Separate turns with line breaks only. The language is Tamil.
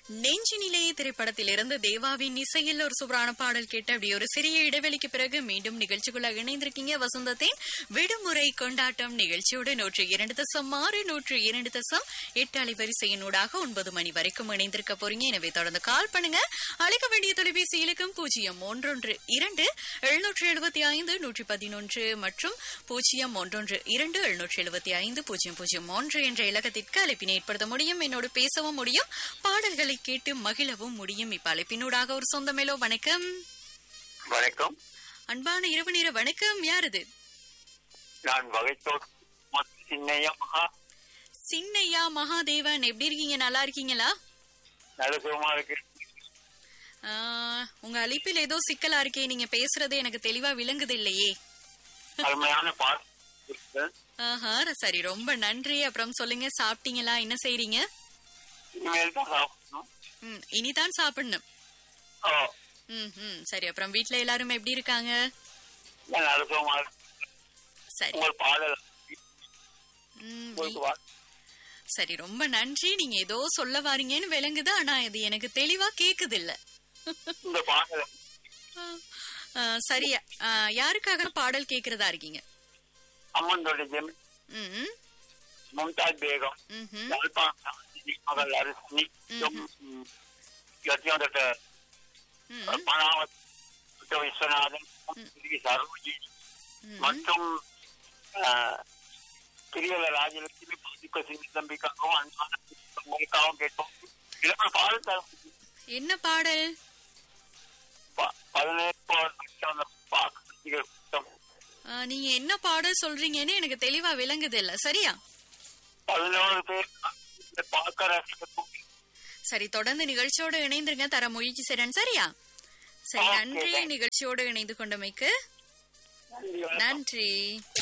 நெஞ்சினிலே திரைப்படத்திலிருந்து தேவாவின் இசையில் ஒரு சூப்பரான பாடல் கேட்டு அப்படி ஒரு சிறிய இடைவெளிக்கு பிறகு மீண்டும் நிகழ்ச்சிக்குள்ள இணைந்திருக்கீங்க வசந்தத்தின் விடுமுறை கொண்டாட்டம் நிகழ்ச்சியோடு நூற்று இரண்டு தசம் ஆறு நூற்று இரண்டு தசம் எட்டு அலைவரிசையினூடாக ஒன்பது மணி வரைக்கும் இணைந்திருக்க போறீங்க எனவே தொடர்ந்து கால் பண்ணுங்க அழைக்க வேண்டிய தொலைபேசி இலக்கம் பூஜ்ஜியம் ஒன்றொன்று இரண்டு எழுநூற்று எழுபத்தி ஐந்து நூற்றி பதினொன்று மற்றும் பூஜ்ஜியம் ஒன்றொன்று இரண்டு எழுநூற்று எழுபத்தி ஐந்து பூஜ்ஜியம் பூஜ்ஜியம் ஒன்று என்ற இலக்கத்திற்கு அழைப்பினை ஏற்படுத்த முடியும் என்னோடு பேசவும் முடியும் பாடல்களை கேட்டு மகிழவும் முடியும் இப்ப அழைப்பினூடாக ஒரு சொந்தமேலோ வணக்கம்
வணக்கம்
அன்பான இரவு நேர வணக்கம் யாரது
நான் வகைத்தோடு சின்னையா மகா
சின்னையா மகாதேவன் எப்படி இருக்கீங்க நல்லா இருக்கீங்களா
நல்ல சுகமா இருக்கு
ஆ, உங்க அழைப்பில் ஏதோ சிக்கலா இருக்கே நீங்க பேசுறது எனக்கு தெளிவா விளங்குது இல்லையே
அருமையான பாட்டு இருக்கு.
ஆஹா சரி ரொம்ப நன்றி அப்புறம் சொல்லுங்க சாப்பிட்டீங்களா என்ன செய்றீங்க
இனிமேல் தான் சாப்பிடணும்
ம், இனிதான் சாப்பிடணும்
ஓ,
ம் ம் சரி அப்புறம் வீட்ல எல்லாரும் எப்படி இருக்காங்க
நான் நல்ல சுகமா இருக்கு
சரி
உங்கள் பாடல்
ம்,
உங்களுக்கு வா-
சரி ரொம்ப நன்றி நீங்க ஏதோ சொல்ல வாரீங்கன்னு விளங்குது ஆனா இது எனக்கு தெளிவா கேக்குது இல்ல
இந்த பாடல்
சரியா ஆ, யாருக்காக பாடல் கேக்குறதா இருக்கீங்க
அம்மனோட ஜெமி
ம் ம்,
மும்தாஜ் பேகம்
ம் ம்,
யாழ்ப்பாண மகள் அரசினி யத்தியோட
ம்,
பணாவத் விஸ்வநாதன் திரு சரோஜி
ம்.
மற்றும் பிரியல ராஜலட்சுமி பாதிக்க சிங்கி தம்பிக்காகவும் அன்பான உங்களுக்காகவும் கேட்டோம் இளம பாடல் தரும்
என்ன பாடல்
ப- பதினேழு வருஷம் பார்க்க
ஆ, நீங்க என்ன பாடல் சொல்றீங்கன்னு எனக்கு தெளிவா விளங்குது இல்ல சரியா
பதினோரு பேர் பார்க்க
சரி தொடர்ந்து நிகழ்ச்சியோடு இணைந்திருங்க தர முயற்சி செய்றேன் சரியா சரி
Okay,
நன்றி
thank you.
நிகழ்ச்சியோடு இணைந்து கொண்டமைக்கு
நன்றி
நன்றி